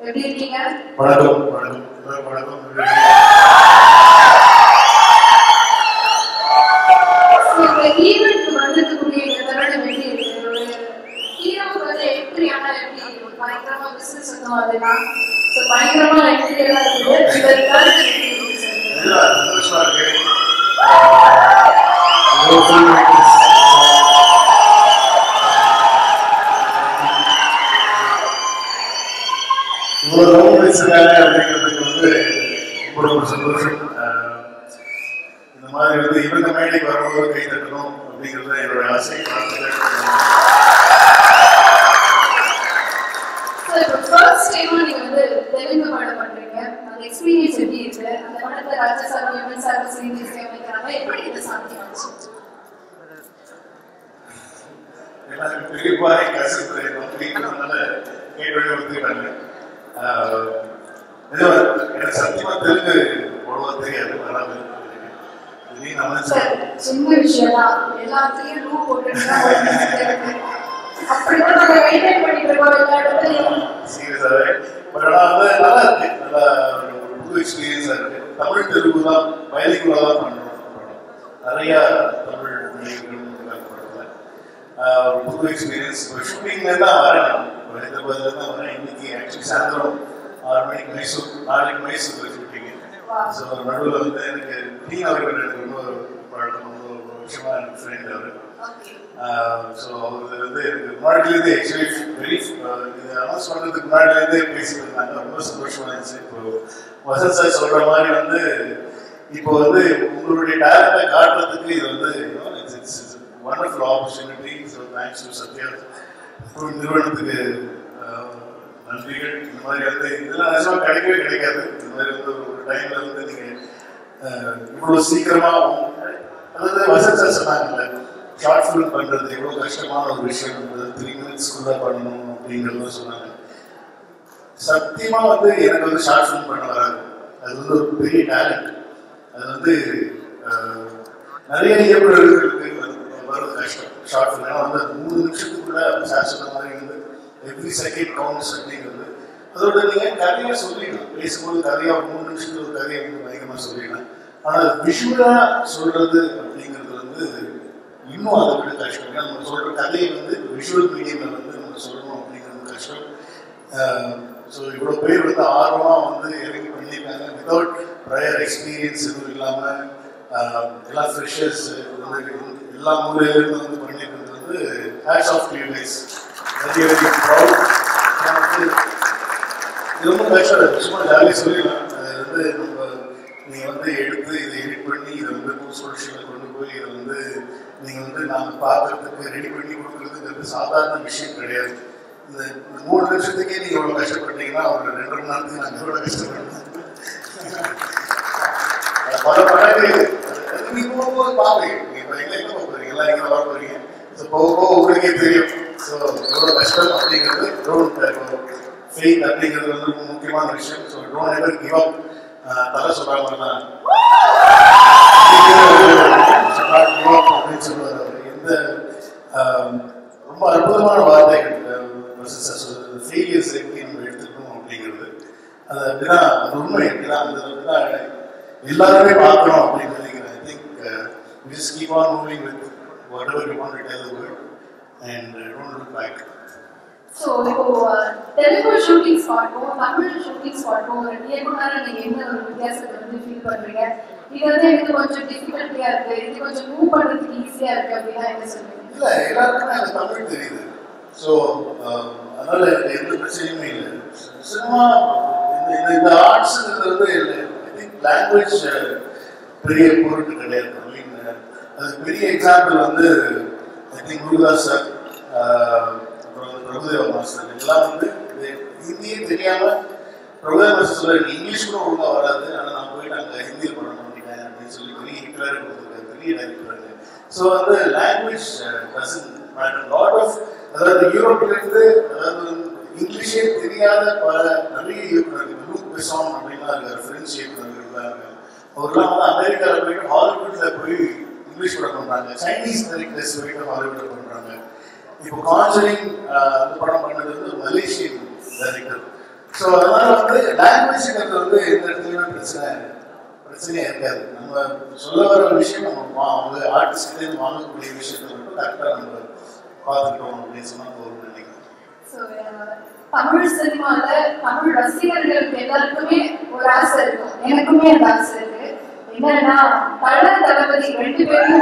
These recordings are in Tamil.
எப்படி இருக்கீங்க வணக்கம் வணக்கம் எல்லாருக்கும் வணக்கம் So, இந்த ஈவென்ட் வந்ததுக்குரிய இந்த தருணம் எப்படி இருக்கு ஒரு ஹீரோவுக்கு வந்து என்ட்ரி ஆனா எப்படி இருக்கும் பயங்கரமா பிசினஸ் வந்து அதுனா ஸோ பயங்கரமா என்ட்ரி எல்லாம் இருக்குது இந்த கருத்து எப்படி இருக்கு sir? எல்லாம் சந்தோஷமா இருக்கு இவ்வளவு film makers, இவ்வளவு லவ் பேசுறாங்க அப்படிங்கிறதுக்கு வந்து ரொம்ப ஒரு சந்தோஷம் அஹ், இந்த மாதிரி வந்து இவங்க மேடைக்கு வரும்போது கை தட்டணும் அப்படிங்கிறது என்னோட ஆசை So, இப்போ first time ஆ நீங்க வந்து தெலுங்கு படம் பண்றீங்க. அந்த experience எப்படி இருக்கு? அந்த படத்துல ராஜா சார், யுவன் சார் சேர்ந்து இசையமைக்கிறாங்க. எப்படி இது சாத்தியமாச்சு? எல்லாரும் பெரியப்பாறை கசிப்பு அப்படிங்கிறதுனால கேட்கவே ஒத்துக்கிட்டாங்க ஆஹ், இது எனக்கு சத்தியமா தெலுங்கு அவ்வளவா தெரியாது வராது திடீர்னு அமைச்சு Sir, சின்ன விஷயம் தான். எல்லாத்துலயும் ரூ போட்டுட்டு தான் ஒரு music இருக்கு. அப்படிதான் நம்ம maintain பண்ணிட்டு இருக்கோம் எல்லா இடத்துலயும். சீரியஸாவே பட் ஆனால் வந்து நல்லா இருக்கு நல்லா ஒரு புது எக்ஸ்பீரியன்ஸாக இருக்கு தமிழ் தெலுங்கு தான் பயலிக்குள்ள தான் பண்ணுறோம் நிறைய தமிழ் மொழிகள் படத்தில் ஒரு புது எக்ஸ்பீரியன்ஸ் இப்போ ஷூட்டிங்ல தான் வரேன் நான் ஒரு ஹைதராபாத்ல தான் வரேன் இன்னைக்கு ஆக்சுவலி சாயந்தரம் ஆறு மணிக்கு மைசூர் நாளைக்கு மைசூர்ல ஷூட்டிங் ஸோ நடுவில் வந்து எனக்கு டீ அவர்கள் எனக்கு ரொம்ப பழக்கம் ரொம்ப வருஷமா எனக்கு ஃப்ரெண்ட் அவர் Okay. ஸோ அவர் வந்து எனக்கு முன்னாடிலேருந்து ஆக்சுவலி வெரி இது அனௌன்ஸ் பண்ணுறதுக்கு முன்னாடிலேருந்தே பேசிட்டு இருந்தாங்க ரொம்ப சந்தோஷமா இருந்துச்சு இப்போ வசந்த் சார் சொல்ற மாதிரி வந்து இப்போ வந்து உங்களுடைய டேலண்ட்டை காட்டுறதுக்கு இது வந்து it's wonderful opportunity so thanks to Sathya ஒரு நிறுவனத்துக்கு ஆஹ், நன்றிகள் இந்த மாதிரி வந்து இதெல்லாம் நிஜமா கிடைக்கவே கிடைக்காது இந்த மாதிரி வந்து ஒரு டைம்ல வந்து நீங்க ஆஹ், இவ்வளவு சீக்கிரமா அதாவது வசந்த் சார் சொன்னாங்கல்ல ஷார்ட் ஃபிலிம் பண்றது எவ்வளவு கஷ்டமான ஒரு விஷயம் த்ரீ மினிட்ஸ்க்குள்ள பண்ணணும் அப்படிங்கிறத சொன்னாங்க சத்தியமா வந்து எனக்கு வந்து ஷார்ட் ஃபிலிம் பண்ண வராது அது வந்து ஒரு பெரிய டேலண்ட் அது வந்து ஆஹ், நிறைய இயக்குநர்களுக்கு வந்து வர்றது கஷ்டம் ஷார்ட் ஃபிலிம் ஏன்னா வந்து அது மூணு நிமிஷத்துக்குள்ள சார் சொன்ன மாதிரி வந்து எவ்ரி செகண்ட் கவுண்ட்ஸ் அப்படிங்கிறது அதோட நீங்க கதையா சொல்லிடலாம் பேசும்போது கதையா ஒரு மூணு நிமிஷத்துக்கு ஒரு கதையை வந்து பயங்கரமா சொல்லிடலாம் ஆனா விஷுவலா சொல்றது அப்படிங்கிறது வந்து இன்னும் அதை விட கஷ்டம் ஏன்னா நம்ம சொல்ற கதையை வந்து விஷுவல் மீடியம்ல வந்து நம்ம சொல்லணும் அப்படிங்கிறது கஷ்டம் ஸோ இவ்வளோ பேர் வந்து ஆர்வமாக வந்து இறங்கி பண்ணியிருக்காங்க வித்தவுட் ப்ரையர் எக்ஸ்பீரியன்ஸ் எதுவும் இல்லாமல் எல்லா ஃப்ரெஷர்ஸ் வந்து எல்லா மூலையிலேருந்து வந்து பண்ணியிருக்கிறது வந்து hats off you guys very very proud வந்து இது ரொம்ப கஷ்டம் இல்லை. சும்மா ஜாலியாக சொல்லிடலாம் அது வந்து நம்ம நீங்கள் வந்து எடுத்து இதை எடிட் பண்ணி இதை வந்து புது சொல்யூஷனில் கொண்டு போய் இதை வந்து நீங்கள் வந்து நாங்கள் பார்க்கறதுக்கு ரெடி பண்ணி கொடுக்குறதுங்கிறது சாதாரண விஷயம் கிடையாது இந்த இந்த மூணு நிமிஷத்துக்கே நீங்கள் எவ்வளோ கஷ்டப்பட்டீங்கன்னா ஒரு ரெண்டு மணி நேரத்துக்கு நாங்கள் எவ்வளோ கஷ்டப்பட்டோம் அது பல மடங்கு அது நீங்க போகும்போது பார்ப்பீங்க நீங்க இப்போ எங்க எங்க போக போறீங்க எல்லாம் எங்க வர போறீங்க ஸோ போக போக உங்களுக்கே தெரியும் ஸோ எவ்வளோ கஷ்டம் அப்படிங்கிறது ட்ரோன் ஃபெய்த் அப்படிங்கிறது வந்து ரொம்ப முக்கியமான விஷயம் ஸோ ட்ரோன் எவர் கிவ் அப் தலை சொல்றாங்க தான் அப்படின்னு சொல்லுவார் அவர் எந்த ஆஹ், ரொம்ப அற்புதமான வார்த்தைகள் ஃபெயிலியர்ஸ் எப்படி நம்ம எடுத்துக்கணும் அப்படிங்கிறது அது அப்படிதான் அது உண்மை அப்படிதான் அந்த அப்படிதான் எல்லாருமே பார்க்கணும் அப்படின்னு நினைக்கிறேன் I think just keep on moving with whatever you want to tell the world and don't look back So, இப்போ அஹ், தெலுங்கு ஷூட்டிங் ஸ்பாட்டும் தமிழ் ஷூட்டிங் ஸ்பாட்டும் ரெண்டு இயக்குனரா நீங்க என்ன ஒரு வித்தியாசத்தை வந்து ஃபீல் பண்றீங்க இது வந்து எனக்கு கொஞ்சம் டிஃபிகல்ட்டியா இருக்கு இது கொஞ்சம் மூவ் பண்றதுக்கு ஈஸியா இருக்கு அப்படின்னா என்ன சொல்றீங்க இல்ல எல்லாருக்குமே எனக்கு தமிழ் தெரியுது ஸோ அதனால எனக்கு எந்த பிரச்சனையுமே இல்லை சினிமா இந்த இந்த இந்த ஆர்ட்ஸுங்கிறது வந்து ஐ திங்க் லாங்குவேஜ் பெரிய பொருட்டு கிடையாது ஐ மீன் அது பெரிய எக்ஸாம்பிள் வந்து ஐ திங்க் முருகாஸ் சார் அப்புறம் வந்து பிரபுதேவா மாஸ்டர் எல்லாம் வந்து இது ஹிந்தியே தெரியாம பிரபுதேவா மாஸ்டர் சொல்ல இங்கிலீஷ் கூட ஒழுங்கா வராது ஆனால் நான் போயிட்டு அங்கே ஹிந்தியில் படம் பண்ணிட்டேன் அப்படின்னு சொல்லி பெரிய ஹிட்லர் கொடுத்துருக்காரு பெரிய டைரக்டர் ஸோ வந்து language doesn't matter lot of அதாவது யூரோப்லேருந்து அதாவது வந்து இங்கிலீஷே தெரியாத பல நிறைய இயக்குநர்கள் லூக் பெசான் அப்படின்லாம் இருக்காரு பிரெஞ்சு இயக்குநர்கள்லாம் இருக்காங்க அவர்லாம் வந்து அமெரிக்காவில் போயிட்டு ஹாலிவுட்ல போய் இங்கிலீஷ் படம் பண்றாங்க சைனீஸ் டைரக்டர்ஸ் போயிட்டு ஹாலிவுட்ல பண்றாங்க இப்போ கான்ஜரிங் அந்த படம் பண்ணது வந்து ஒரு மலேசியன் டைரக்டர் ஸோ அதனால வந்து லாங்குவேஜ்ங்கிறது வந்து எந்த இடத்துலையுமே பிரச்சனை பிரச்சனையே இருக்காது நம்ம சொல்ல வர விஷயம் நம்ம வா- அவங்க ஆர்டிஸ்ட்லேருந்து வாங்கக்கூடிய விஷயத்தை மட்டும் கரெக்டாக நம்ம பார்த்துக்கிட்டோம் அப்படின்னு சொன்னால் ஒரு நினைக்கிறேன் So, அஹ், தமிழ் சினிமால தமிழ் ரசிகர்களுக்கு எல்லாருக்குமே ஒரு ஆசை இருக்கும் எனக்குமே அந்த ஆசை இருக்கு என்னன்னா தல தளபதி ரெண்டு பேரும்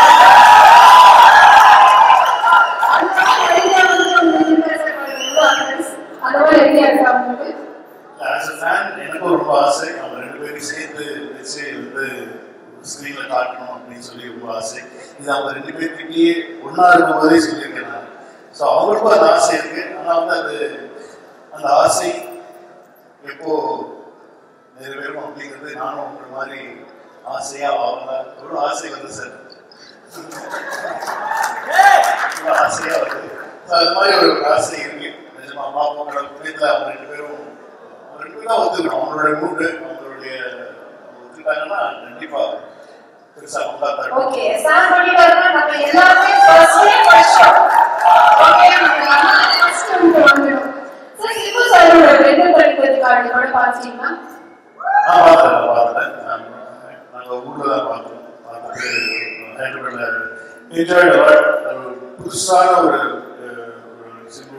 அந்த மாதிரி ஐடியா இருக்கா உங்களுக்கு ஆஸ் அ ஃபேன் எனக்கும் ரொம்ப ஆசை அவங்க ரெண்டு பேரும் சேர்ந்து வச்சு வந்து ஸ்க்ரீனில் காட்டணும் அப்படின்னு சொல்லி ரொம்ப ஆசை இது அவங்க ரெண்டு பேர்கிட்டயே ஒன்றா இருக்கும் போதே சொல்லியிருக்கேன் நான் ஸோ அவங்களுக்கும் அந்த ஆசை இருக்கு ஆனால் வந்து அது அந்த ஆசை எப்போ நிறைவேறும் அப்படிங்கிறது நானும் உங்களை மாதிரி ஆசையா ஆகல ஒரு ஆசை வந்து சார் ரொம்ப ஆசையா வருது So, அது மாதிரி ஒரு ஆசை இருக்கு நிஜமா பார்ப்போம் கடவுள் புண்ணியத்துல அவங்க ரெண்டு பேரும் அவங்க ரெண்டு பேரும் தான் ஒத்துக்கணும் அவங்களுடைய மூடு அவங்களுடைய அவங்க ஒத்துக்கிட்டாங்கன்னா கண்டிப்பா பெருசா வந்தா தரணும். ஓகே சார் பண்ணிட்டாருன்னா நம்ம எல்லாருமே ஃபர்ஸ்டே படிச்சோம் ஓகே நம்ம ஃபர்ஸ்ட் வந்து வந்துடும் சார் சிம்பு சாரோட ரெண்டு படிக்கிறது கார்டு கூட பார்த்தீங்கன்னா நான் பார்த்தேன் பார்த்தேன் நான் நாங்கள் ஊரில் தான் பார்த்தோம் பார்த்துட்டு ஹைதராபாத்தில் என்ஜாய் புதுசான ஒரு அஹ், ஒரு சிம்பு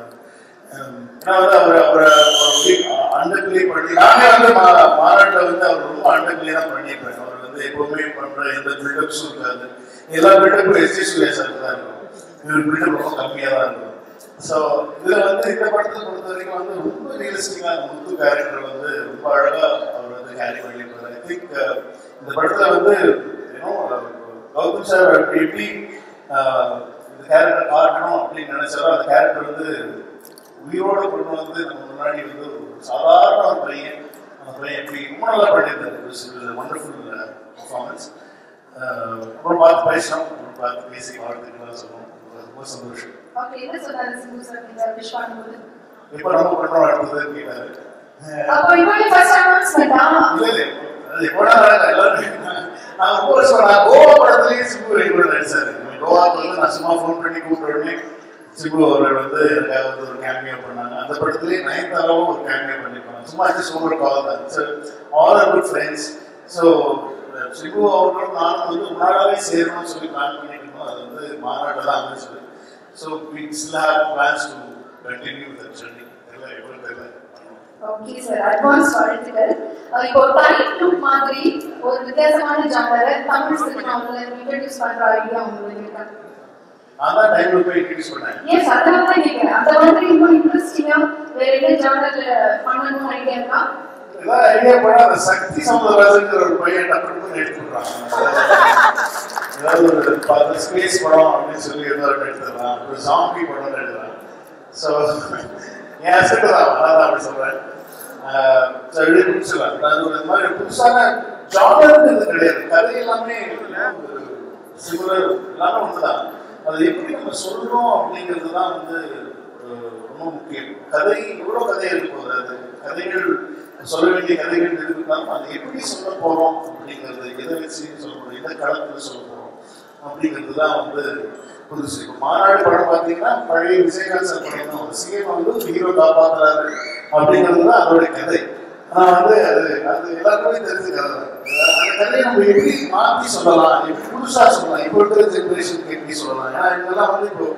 அஹ், ஏன்னா வந்து அவர் அவரை அண்டர் பிளே பண்ணி நானே வந்து மா மாநாட்டில் வந்து அவர் ரொம்ப அண்டர் பிளே தான் பண்ணியிருப்பாரு அவர் வந்து எப்பவுமே பண்ணுற எந்த பில்டப்ஸும் இருக்காது எல்லா பில்டப்பும் எஸ்டி சூர்யா சாருக்கு தான் இருக்கும் இவர் பில்டப் ரொம்ப கம்மியாக தான் இருக்கும் ஸோ இதில் வந்து இந்த படத்தை பொறுத்த வரைக்கும் வந்து ரொம்ப ரியலிஸ்டிக்காக முத்து கேரக்டர் வந்து ரொம்ப அழகாக அவர் வந்து கேரி பண்ணியிருப்பார் ஐ திங்க் இந்த படத்தில் வந்து ஏன்னோ கௌதம் சார் எப்படி அஹ், இந்த கேரக்டர் காட்டணும் அப்படின்னு நினைச்சாலும் அந்த கேரக்டர் வந்து உயிரோட கொண்டு வந்து நம்ம முன்னாடி வந்து ஒரு சாதாரண ஒரு பையன் அந்த பையன் எப்படி ரொம்ப நல்லா பண்ணியிருந்தாரு ஒண்டர்ஃபுல் பர்ஃபார்மன்ஸ் அப்புறம் பார்த்து பேசணும் அப்புறம் பார்த்து பேசி வாழ்த்துக்கெல்லாம் சொல்லணும் ரொம்ப சந்தோஷம் ஓகே என்ன சொன்னாரு சிம்பு சார் இந்த விஷ் பண்ணும்போது எப்போ நம்ம பண்றோம் அடுத்தது கேட்டாரு அப்போ இவங்க ஃபர்ஸ்ட் அனௌன்ஸ்மெண்டா இல்ல இல்ல அது எப்படா நடக்க எல்லாரும் நான் ரொம்ப வருஷம் நான் கோவா படத்துலயே சிம்பு ரெடி பண்ண நடிச்சாரு கோவாக்கு வந்து நான் சும்மா ஃபோன் பண்ணி கூப்பிட்ட உடனே சிம்பு அவர்கள் வந்து எனக்காக வந்து ஒரு கேமியோ பண்ணாங்க அந்த படத்துலயே நயன்தாராவும் ஒரு கேமியோ பண்ணிருப்பாங்க சும்மா ஜஸ்ட் ஒரு கால் தான் so all are good friends so Simbu அவர்களும் நானும் வந்து முன்னாடியே சேரணும்னு சொல்லி பிளான் பண்ணிட்டு இருந்தோம் அது வந்து மாநாட்டில் தான் அமைச்சது so we still have plans to continue the journey தெரியல எவ்வளோ தெரியல ஓகே சார் அட்வான்ஸ் வாழ்த்துக்கள் அஹ் இப்போ டைம் டூ மாதிரி ஒரு வித்தியாசமான ஜானரை தமிழ் சினிமாவில் இன்ட்ரடியூஸ் பண்ற ஐடியா உங்களுக்கு இருக்கா நான் தான் டைம்ல போய் இன்ட்ரடியூஸ் பண்ணேன் ஏன் சத்தமா தான் கேட்கிறேன் அந்த மாதிரி இன்னும் இன்ட்ரெஸ்டிங்கா வேற என்ன ஜானர்ல பண்ணணும்னு ஐடியா இருக்கா ஏதாவது ஐடியா பண்ணா அந்த சக்தி சமுதராஜங்கிற ஒரு பையன் டக்குனு எடுத்துடுறான் ஏதாவது ஒரு பத்து ஸ்பேஸ் படம் அப்படின்னு சொல்லி ஏதாவது எடுத்துடலாம் ஒரு ஜாம்பி படம் எடுக்கலாம் ஸோ என் அசட்டு தான் நான் தான் அப்படி சொல்றேன் ஸோ எழுதி பிடிச்சிடலாம் அது ஒரு இந்த மாதிரி புதுசான ஜானர்ன்றது கிடையாது கதை எல்லாமே சிமிலர் எல்லாமே ஒண்ணுதான் அது எப்படி நம்ம சொல்றோம் அப்படிங்கிறது தான் வந்து அஹ், ரொம்ப முக்கியம் கதை எவ்வளோ கதை இருக்கு போகுது அது கதைகள் சொல்ல வேண்டிய கதைகள் இருந்தாலும் அது எப்படி சொல்ல போறோம் அப்படிங்கிறது எதை வச்சு சொல்ல போறோம் எந்த களத்தில் சொல்ல போறோம் அப்படிங்கிறது தான் வந்து புதுசு இப்போ மாநாடு படம் பார்த்தீங்கன்னா பழைய விஜயகாந்த் சார் படம் தான் சிஎம் வந்து ஒரு ஹீரோ காப்பாத்துறாரு அப்படிங்கிறது தான் அதோட கதை ஆனா வந்து அது அது எல்லாருக்குமே தெரிஞ்ச கதை தான் அந்த கதையை நம்ம எப்படி மாற்றி சொல்லலாம் எப்படி புதுசா சொல்லலாம் இப்போ இருக்கிற ஜென்ரேஷனுக்கு எப்படி சொல்லலாம் ஏன்னா இவங்கெல்லாம் வந்து இப்போ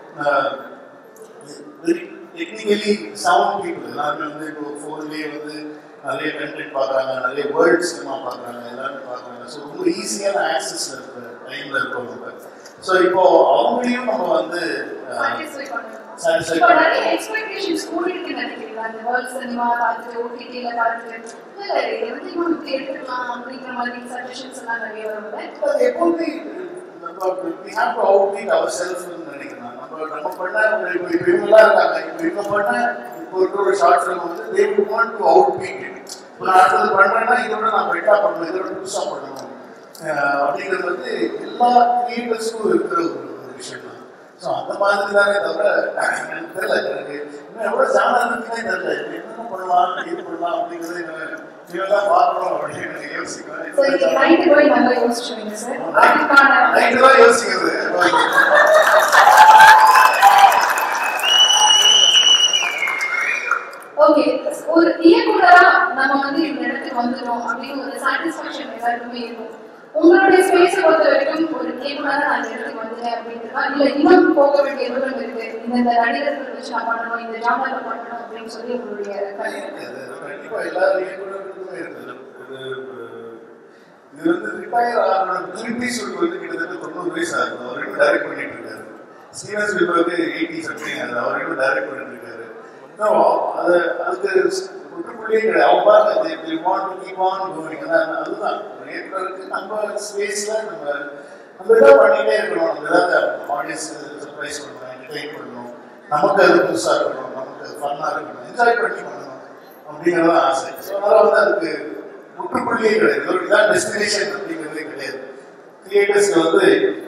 வெரி டெக்னிக்கலி சவுண்ட் பீப்புள் எல்லாருமே வந்து இப்போ ஃபோன்லேயே வந்து நிறைய கண்டென்ட் பார்க்குறாங்க நிறைய வேர்ல்ட் சினிமா பார்க்குறாங்க எல்லாருமே பார்க்குறாங்க ஸோ ரொம்ப ஈஸியான ஆக்சஸ் இருக்கிற டைமில் இருக்கோம் நம்ம ஸோ இப்போ அவங்களையும் நம்ம வந்து அஹ், சாட்டிஸ்ஃபை பண்ணணும் Satisfy இப்போ பண்ணணும். நிறைய எக்ஸ்பெக்டேஷன்ஸ் கூடிருக்கு நினைக்கிறீங்களா அந்த வேர்ல்ட் சினிமா பார்த்துட்டு ஓடிடியில் பார்த்துட்டு இல்லை இதை வந்து இன்னும் இப்படி எடுத்துக்கலாம் அப்படிங்கிற மாதிரி சஜஷன்ஸ் எல்லாம் நிறைய வரும்ல அது எப்பவுமே நம்ம we have to outbeat ourselves னு நினைக்கிறேன் நம்ம நம்ம பண்ண இப்போ இப்போ இவங்கெல்லாம் இருக்காங்க இப்போ இவங்க பண்ண இப்போ இருக்கிற ஒரு ஷார்ட் ஃபிலிம் வந்து they would want to outbeat it இப்போ நான் அடுத்தது பண்றேன்னா இதோட நான் பெட்டா பண்ணணும் இதோட புதுசா பண்ணணும் அஹ் அப்படிங்கிறது வந்து எல்லா கிரியேட்டர்ஸ்க்கும் இருக்கிற ஒரு ஒரு விஷயம் தான் ஸோ அந்த மாதிரி தானே தவிர எனக்கு தெரியல எனக்கு இன்னும் எவ்வளோ ஜானர் இருக்குன்னே தெரியல இப்ப என்னென்ன பண்ணலாம் இது பண்ணலாம் அப்படிங்கிறது இவங்க தான் பார்க்கணும் அப்படின்னு எனக்கு ஸோ யோசிக்கிறேன் இன்னைக்கு நைட்டு போய் நல்லா யோசிச்சுவீங்க சார் அதுக்கான நைட்டு தான் யோசிக்கிறது ஓகே ஒரு இயக்குனரா நம்ம வந்து இந்த இடத்துக்கு வந்துடும் அப்படின்னு ஒரு சாட்டிஸ்பாக்சன் எல்லாருக்குமே இருக்கும் உங்களுடைய ஸ்பேஸ் பொறுத்த வரைக்கும் ஒரு இயக்குனரா நான் இந்த இடத்துக்கு வந்துட்டேன் அப்படின்றதா இல்ல இன்னும் போக வேண்டிய தூரம் இருக்கு இந்த இந்த நடிகர்கள் வச்சு நான் பண்ணணும் இந்த ஜாமர்ல பண்ணணும் அப்படின்னு சொல்லி உங்களுடைய கருத்து அது கண்டிப்பா எல்லா இயக்குனர்களுக்குமே இருக்குது இது இது வந்து ரிட்டையர் ஆகிற திருப்பி சொல்லி வந்து கிட்டத்தட்ட தொண்ணூறு வயசு ஆகுது அவர் இன்னும் டைரக்ட் பண்ணிட்டு இருக்காரு ஸ்டீவன் ஸ்பீல்பர்க் எயிட்டி சம்திங் அது அவர் இன்னும் டைரக்ட் பண்ணிட்டு இருக்காரு இன்னும் அது அதுக்கு முற்றுப்புள்ளியே கிடையாது அவங்க பாருங்க they want to keep on going அதான் அதுதான் ஒரு இயக்குனருக்கு நம்ம ஸ்பேஸ்ல நம்ம நம்ம இதாக பண்ணிட்டே இருக்கணும் நம்ம ஏதாவது ஆடியன்ஸ் சர்ப்ரைஸ் பண்ணணும் என்டர்டைன் பண்ணணும் நமக்கு அது புதுசாக இருக்கணும் நமக்கு அது ஃபன்னாக இருக்கணும் என்ஜாய் பண்ணி பண்ணணும் அப்படிங்கிறது தான் ஆசை ஸோ அதனால வந்து அதுக்கு முற்றுப்புள்ளியே கிடையாது ஒரு இதான் டெஸ்டினேஷன் அப்படிங்கிறதே கிடையாது கிரியேட்டர்ஸ்க்கு வந்து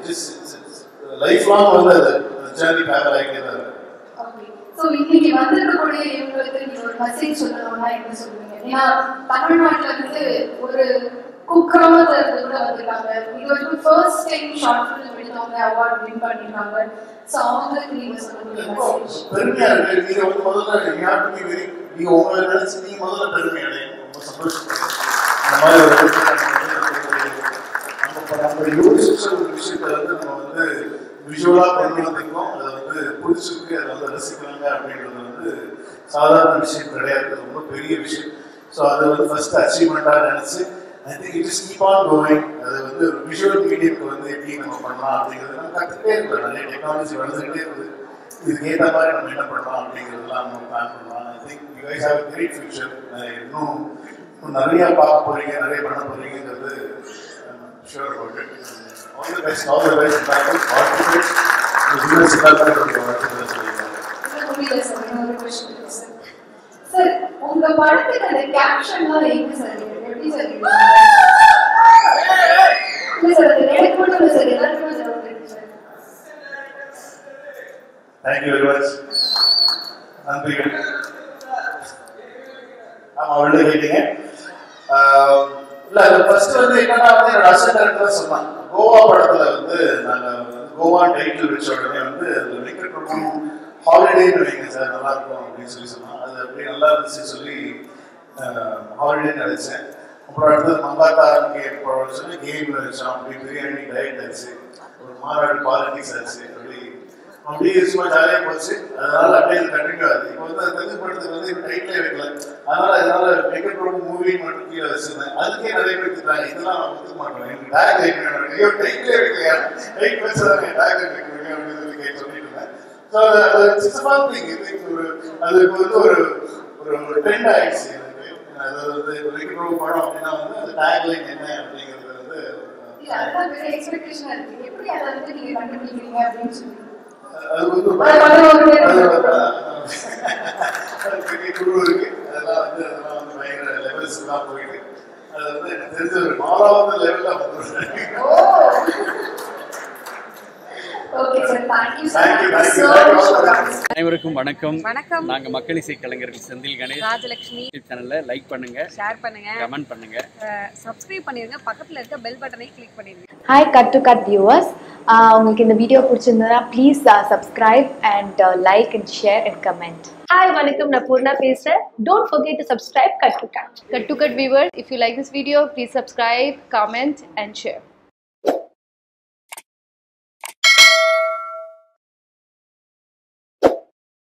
லைஃப் லாங் வந்து அது ஜேர்னி ட்ராவல் ஆகிட்டே தான் இருக்கு ஓகே ஸோ இன்னைக்கு வந்திருக்கக்கூடிய இவங்களுக்கு நீங்க ஒரு மெசேஜ் சொல்லணும்னா என்ன சொல்லுவீங்க ஏன்னா தமிழ்நாட்டுல இருந்து ஒரு குக்கிராமத்துல இருந்து கூட வந்திருக்காங்க இது வரைக்கும் ஃபர்ஸ்ட் டைம் ஷார்ட் ஃபிலிம் எடுத்தவங்க அவார்ட் வின் பண்ணிருக்காங்க ஸோ அவங்களுக்கு நீங்க சொல்லக்கூடிய மெசேஜ் பெருமையா இருக்கு நீங்க வந்து முதல்ல யாருக்குமே வெறி நீங்க உங்களை நினைச்சு நீங்க முதல்ல பெருமை அடையும் ரொம்ப சந்தோஷப்படுறேன் இந்த மாதிரி ஒரு இடத்துல நம்ம வந்து நம்ம நம்ம யோசிச்ச ஒரு விஷயத்தை வந்து நம்ம வந்து விஷுவலா கொண்டு வந்திருக்கோம் அதை வந்து புடிச்சிருக்கு அதை வந்து ரசிக்கிறாங்க அப்படின்றது வந்து சாதாரண விஷயம் கிடையாது அது ரொம்ப பெரிய விஷயம் ஸோ அதை வந்து ஃபர்ஸ்ட் அச்சீவ்மெண்ட்டாக நினைச்சு I think it is keep on going அது வந்து ஒரு விஷுவல் மீடியம்க்கு வந்து எப்படி நம்ம பண்ணலாம் அப்படிங்கிறது நம்ம கற்றுக்கிட்டே இருக்கோம் நிறைய டெக்னாலஜி வளர்ந்துக்கிட்டே இருக்குது இதுக்கு ஏற்ற மாதிரி நம்ம என்ன பண்ணலாம் அப்படிங்கிறதெல்லாம் நம்ம பிளான் பண்ணலாம் I think you guys have great future இன்னும் இன்னும் நிறைய பார்க்க போறீங்க நிறைய பண்ண போறீங்கிறது sure about it all the best all the best வாழ்த்துக்கள் வியூவர்ஸ் எல்லாருக்கும் வாழ்த்துக்களை சொல்லிக்கிறேன் புரியல சார் இன்னொரு கொஸ்டின் இருக்கு சார் சார் உங்க படத்துக்கு அந்த கேப்ஷன்லாம் எங்க சார் இருக்கு? எப்படி சார் இருக்கு? இல்ல சார் அது எனக்கு மட்டும் இல்ல சார் எல்லாருக்குமே சார் இருக்கு சார் தேங்க்யூ வெரி மச் நன்றிகள் ஆமா உள்ள கேட்டீங்க ஆஹ் இல்ல அது ஃபர்ஸ்ட் வந்து என்னன்னா வந்து என்னோட அசிஸ்டன்ட் டைரக்டர் சொன்னாங்க கோவா படத்துல வந்து நாங்க வந்து கோவா டைட்டில் வச்ச உடனே வந்து அது வெங்கட் பிரபு ஹாலிடேன்னு வைங்க சார் நல்லா இருக்கும் அப்படின்னு சொல்லி சொன்னாங்க அது அப்படியே நல்லா இருந்துச்சு சொல்லி ஹாலிடேன்னு நினைச்சேன் அப்புறம் அடுத்தது மங்காத்தா கேம் சொல்லி கேம்ல வச்சோம் அப்படி பிரியாணி டயட் ஆச்சு ஒரு மாநாடு பாலிட்டிக்ஸ் ஆச்சு அப்படி அப்படியே சும்மா ஜாலியா போச்சு அதனால அப்படியே கண்டினியூ ஆகுது இப்போ வந்து அந்த தெலுங்கு படத்துக்கு வந்து டைட்டிலே வைக்கல அதனால இதனால வெங்கட் பிரபு மூவி மட்டும் கீழே வச்சிருந்தேன் அதுக்கே நிறைய பேர் திட்டாங்க இதெல்லாம் நான் ஒத்துக்க மாட்டேன் எனக்கு டேக் வைக்கணும் ஐயோ டைட்டிலே வைக்கலையா டைட் வச்சதான் டேக் வைக்கணும் அப்படின்னு சொல்லி கேட்டு சொல்லிட்டு இருந்தேன் ஸோ அது சிஸ்டமாக திங் இது ஒரு அது இப்போ வந்து ஒரு ஒரு ஒரு ட்ரெண்ட் ஆயிடுச்சு எனக்கு அது வந்து வெங்கட் பிரபு படம் அப்படின்னா வந்து அந்த டேக் லைன் என்ன அப்படிங்கிறது வந்து இல்ல அதுதான் பெரிய எக்ஸ்பெக்டேஷனா இருக்கு எப்படி அதை வந்து நீங்க கண்டுபிடிக்கிறீங்க அப்படின்னு சொல்லி அது வந்து அது வந்து ஒரு பேர் அது ஒரு- அது பெரிய குழு இருக்கு அதெல்லாம் வந்து அதெல்லாம் வந்து பயங்கர லெவல்ஸ் எல்லாம் போயிட்டு அது வந்து எனக்கு தெரிஞ்ச ஒரு நாலாவது லெவல்ல வந்து oh okay sir thank you sir Thank you, thank you thank you, so thank you much all for for coming. அனைவருக்கும் வணக்கம் வணக்கம் நாங்க மக்கள் இசை கலைஞர்கள் செந்தில் கணேஷ் ராஜலட்சுமி யூடியூப் சேனல்ல லைக் பண்ணுங்க ஷேர் பண்ணுங்க கமெண்ட் பண்ணுங்க சப்ஸ்கிரைப் பண்ணிருங்க பக்கத்துல இருக்க பெல் பட்டனை கிளிக் பண்ணிருங்க hi cut to cut viewers உங்களுக்கு இந்த வீடியோ பிடிச்சிருந்ததுன்னா please subscribe and like and share and comment hi வணக்கம் நான் பூர்ணா பேசுறேன் don't forget to subscribe cut to cut Cut to cut viewers, if you like this video, please subscribe, comment, and share.